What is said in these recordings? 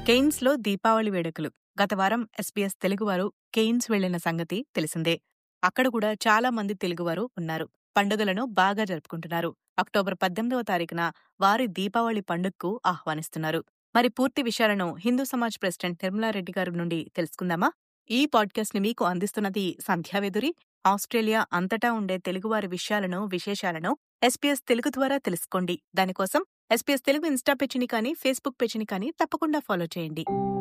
కెయిన్స్లో దీపావళి వేడుకలు గత వారం ఎస్పీఎస్ తెలుగువారు కెయిన్స్ వెళ్లిన సంగతి తెలిసిందే అక్కడ కూడా చాలా మంది తెలుగువారు ఉన్నారు పండుగలను బాగా జరుపుకుంటున్నారు అక్టోబర్ పద్దెనిమిదవ తారీఖున వారి దీపావళి పండుగకు ఆహ్వానిస్తున్నారు మరి పూర్తి విషయాలను హిందూ సమాజ్ ప్రెసిడెంట్ నిర్మలారెడ్డి గారి నుండి తెలుసుకుందామా ఈ పాడ్కాస్ట్ ని మీకు అందిస్తున్నది సంధ్యావేదురి ఆస్ట్రేలియా అంతటా ఉండే తెలుగువారి విషయాలను విశేషాలను ఎస్పీఎస్ తెలుగు ద్వారా తెలుసుకోండి దానికోసం ఎస్పీఎస్ తెలుగు ఇన్స్టా పేజీని కానీ ఫేస్బుక్ పేజీని కానీ తప్పకుండా ఫాలో చేయండి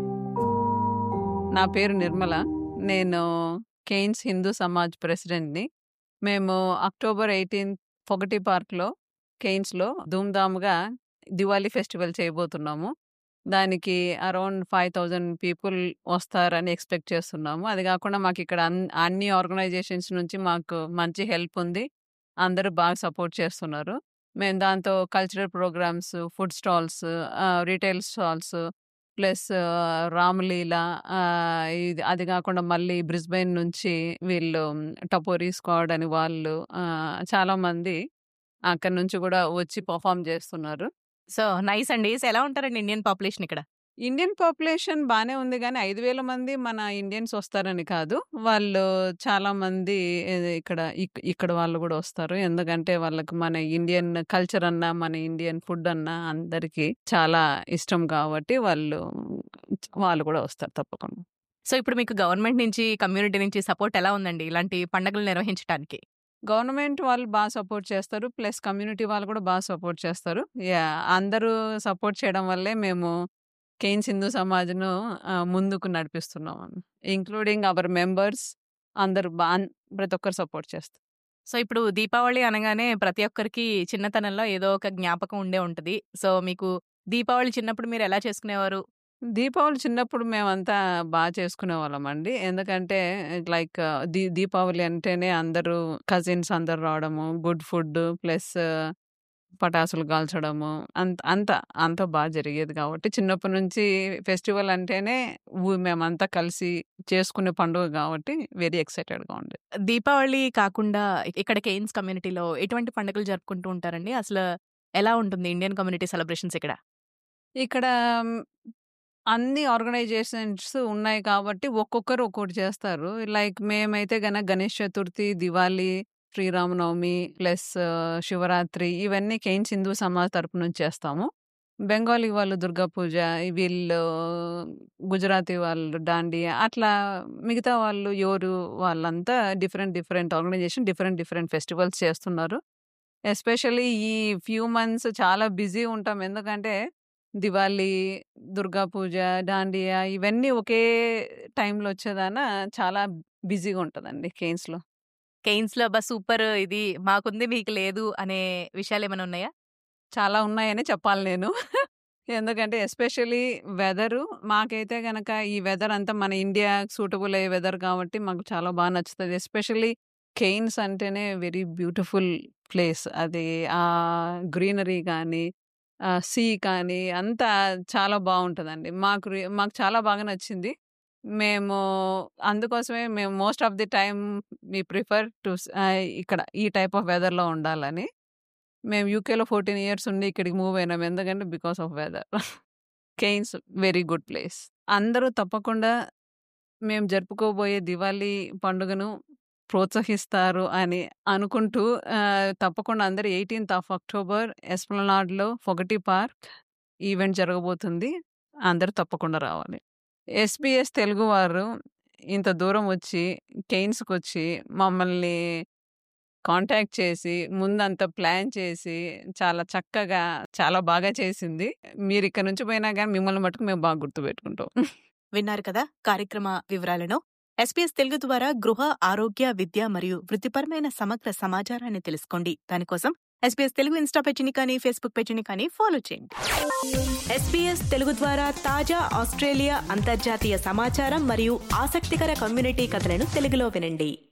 నా పేరు నిర్మల నేను కెయిన్స్ హిందూ సమాజ్ ప్రెసిడెంట్ని మేము అక్టోబర్ ఎయిటీన్ పొగటి పార్క్లో కెయిన్స్లో ధూమ్ధామ్గా దివాళీ ఫెస్టివల్ చేయబోతున్నాము దానికి అరౌండ్ ఫైవ్ థౌజండ్ పీపుల్ వస్తారని ఎక్స్పెక్ట్ చేస్తున్నాము అది కాకుండా మాకు ఇక్కడ అన్- అన్ని ఆర్గనైజేషన్స్ నుంచి మాకు మంచి హెల్ప్ ఉంది అందరూ బాగా సపోర్ట్ చేస్తున్నారు మేము దాంతో cultural programmes food stalls retail stalls plus Ramlila ఆ, ఇది అది కాకుండా మళ్ళీ బ్రిస్బెయిన్ నుంచి వీళ్ళు టపోరీ స్క్వాడ్ అని వాళ్ళు ఆ, చాలా మంది అక్కడ నుంచి కూడా వచ్చి పర్ఫామ్ చేస్తున్నారు సో నైస్ అండి సో ఎలా ఉంటారండి ఇండియన్ పాపులేషన్ ఇక్కడ ఇండియన్ పాపులేషన్ బాగానే ఉంది కానీ ఐదు వేల మంది మన ఇండియన్స్ వస్తారని కాదు వాళ్ళు చాలా మంది ఇది ఇక్కడ ఇక్- ఇక్కడ వాళ్ళు కూడా వస్తారు ఎందుకంటే వాళ్ళకి మన ఇండియన్ కల్చర్ అన్నా మన ఇండియన్ ఫుడ్ అన్నా అందరికీ చాలా ఇష్టం కాబట్టి వాళ్ళు వాళ్ళు కూడా వస్తారు తప్పకుండా సో ఇప్పుడు మీకు గవర్నమెంట్ నుంచి కమ్యూనిటీ నుంచి సపోర్ట్ ఎలా ఉందండి ఇలాంటి పండుగలు నిర్వహించడానికి గవర్నమెంట్ వాళ్ళు బాగా సపోర్ట్ చేస్తారు ప్లస్ కమ్యూనిటీ వాళ్ళు కూడా బాగా సపోర్ట్ చేస్తారు యా అందరూ సపోర్ట్ చేయడం వల్లే మేము కెయిన్స్ హిందూ సమాజ్ను ఆ, ముందుకు నడిపిస్తున్నాం ఇంక్లూడింగ్ అవర్ మెంబర్స్ అందరు బా అన్- ప్రతి ఒక్కరు సపోర్ట్ చేస్తారు సో ఇప్పుడు దీపావళి అనగానే ప్రతి ఒక్కరికి చిన్నతనంలో ఏదో ఒక జ్ఞాపకం ఉండే ఉంటది సో మీకు దీపావళి చిన్నప్పుడు మీరు ఎలా చేసుకునేవారు దీపావళి చిన్నప్పుడు మేమంతా బాగా చేసుకునే వాళ్ళం అండి ఎందుకంటే లైక్ దీ దీపావళి అంటేనే అందరూ కజిన్స్ అందరు రావడము గుడ్ ఫుడ్ ప్లస్ పటాసులు కాల్చడము అంత అంత అంత బాగా జరిగేది కాబట్టి చిన్నప్పటి నుంచి ఫెస్టివల్ అంటేనే ఊ- మేమంతా కలిసి చేసుకునే పండుగ కాబట్టి వెరీ ఎక్సైటెడ్గా ఉండేది దీపావళి కాకుండా ఇక్కడ కెయిన్స్ కమ్యూనిటీలో ఎటువంటి పండుగలు జరుపుకుంటూ ఉంటారండి అసలు ఎలా ఉంటుంది ఇండియన్ కమ్యూనిటీ సెలబ్రేషన్స్ ఇక్కడ ఇక్కడ మ్, అన్ని ఆర్గనైజేషన్స్ ఉన్నాయి కాబట్టి ఒక్కొక్కరు ఒక్కొక్కటి చేస్తారు లైక్ మేమైతే గన గణేష్ చతుర్థి దివాళీ శ్రీరామనవమి ప్లస్ శివరాత్రి ఇవన్నీ కెయిన్స్ హిందూ సమాజ్ తరపు నుంచి చేస్తాము బెంగాలీ వాళ్ళు దుర్గా పూజ వీళ్ళు గుజరాతీ వాళ్ళు దాండియా అట్లా మిగతా వాళ్ళు ఎవరు వాళ్ళంతా different different organisation different different festivals చేస్తున్నారు ఎస్పెషల్లీ ఈ ఫ్యూ మంత్స్ చాలా బిజీ ఉంటాం ఎందుకంటే దివాళీ దుర్గా పూజ దాండియా ఇవన్నీ ఒకే టైంలో వచ్చేదాన చాలా బిజీగా ఉంటుందండి కెయిన్స్లో కెయిన్స్ లో బస్ సూపర్ ఇది మాకుంది మీకు లేదు అనే విషయాలు ఏమైనా ఉన్నాయా చాలా ఉన్నాయని చెప్పాలి నేను ఎందుకంటే ఎస్పెషలీ వెదరు మాకైతే గనక ఈ వెదర్ అంతా మన ఇండియా సూటబుల్ అయ్యే వెదర్ కాబట్టి మాకు చాలా బాగా నచ్చుతుంది ఎస్పెషల్లీ కెయిన్స్ అంటేనే వెరీ బ్యూటిఫుల్ ప్లేస్ అది ఆ గ్రీనరీ కానీ సీ కానీ అంతా చాలా బాగుంటుందండి మాకు రి- మాకు చాలా బాగా నచ్చింది మేము అందుకోసమే మేము most of the time me prefer to ఇక్కడ ఈ టైప్ ఆఫ్ వెదర్లో ఉండాలని మేము యూకేలో ఫోర్టీన్ ఇయర్స్ ఉండి ఇక్కడికి మూవ్ అయినాం ఎందుకంటే because of weather Cairns very good place అందరూ తప్పకుండా మేము జరుపుకోబోయే దివాళీ పండుగను ప్రోత్సహిస్తారు అని అనుకుంటూ ఆ, తప్పకుండా అందరు ఎయిటీన్త్ ఆఫ్ అక్టోబర్ ఎస్ప్లనాడ్లో ఫొగటి పార్క్ ఈవెంట్ జరగబోతుంది అందరూ తప్పకుండా రావాలి ఎస్బీఎస్ తెలుగు వారు ఇంత దూరం వచ్చి కెయిన్స్కి వచ్చి మమ్మల్ని కాంటాక్ట్ చేసి ముందంతా ప్లాన్ చేసి చాలా చక్కగా చాలా బాగా చేసింది మీరు ఇక్కడ నుంచి పోయినా కానీ మిమ్మల్ని మటుకు మేము బాగా గుర్తుపెట్టుకుంటాం విన్నారు కదా కార్యక్రమ వివరాలను ఎస్పీఎస్ తెలుగు ద్వారా గృహ ఆరోగ్య విద్య మరియు వృత్తిపరమైన సమగ్ర సమాచారాన్ని తెలుసుకోండి దానికోసం ఎస్పీఎస్ తెలుగు ఇన్స్టా పేజీని కానీ ఫేస్బుక్ పేజీని కానీ ఫాలో చేయండి ఎస్పీఎస్ తెలుగు ద్వారా తాజా ఆస్ట్రేలియా అంతర్జాతీయ సమాచారం మరియు ఆసక్తికర కమ్యూనిటీ కథలను తెలుగులో వినండి